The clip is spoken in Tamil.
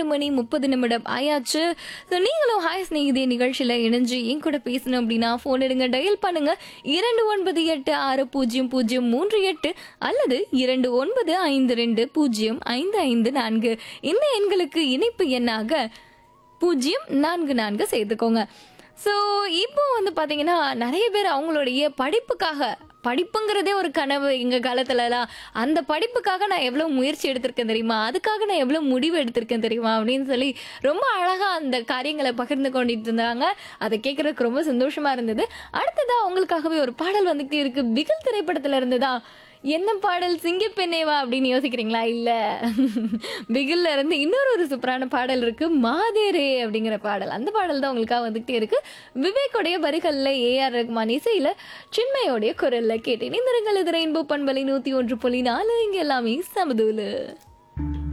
மணி முப்பது நிமிடம் ஆயாச்சு ஸோ நீங்களும் ஹாய் ஸ்நேகிதே நிகழ்ச்சியில் இணைஞ்சு என் கூட பேசணும் அப்படின்னா ஃபோன் எடுங்க டயல் பண்ணுங்க இரண்டு ஒன்பது எட்டு ஆறு பூஜ்ஜியம் பூஜ்ஜியம் மூன்று எட்டு அல்லது இரண்டு ஒன்பது ஐந்து ரெண்டு பூஜ்ஜியம் ஐந்து ஐந்து நான்கு இந்த எண்களுக்கு இணைப்பு எண்ணாக பூஜ்ஜியம் நான்கு நான்கு சேர்த்துக்கோங்க ஸோ இப்போ வந்து பார்த்தீங்கன்னா நிறைய பேர் அவங்களுடைய படிப்புக்காக படிப்புங்கிறதே ஒரு கனவு எங்கள் காலத்துலலாம் அந்த படிப்புக்காக நான் எவ்வளோ முயற்சி எடுத்திருக்கேன் தெரியுமா அதுக்காக நான் எவ்வளோ முடிவு எடுத்திருக்கேன் தெரியுமா அப்படின்னு சொல்லி ரொம்ப அழகாக அந்த காரியங்களை பகிர்ந்து கொண்டுட்டு இருந்தாங்க அதை கேட்குறதுக்கு ரொம்ப சந்தோஷமா இருந்தது அடுத்ததாக உங்களுக்காகவே ஒரு பாடல் வந்துகிட்டே இருக்கு பிகில் திரைப்படத்தில் இருந்ததா என்ன பாடல் சிங்கப்பெண்ணேவா அப்படின்னு யோசிக்கிறீங்களா இல்ல பிகில்ல இருந்து இன்னொரு ஒரு சூப்பரான பாடல் இருக்கு மாதேரே அப்படிங்கிற பாடல் அந்த பாடல் தான் உங்களுக்காக வந்துகிட்டே இருக்கு விவேக்குடைய வரிகள்ல ஏஆர் ரஹ்மான் இசையில சின்மையோடைய குரல்ல கேட்டேன் இந்த ரெங்கல் இது ரெயின்போ பண்பலை நூத்தி ஒன்று புள்ளி நாலு இங்க எல்லாமே சமதூலு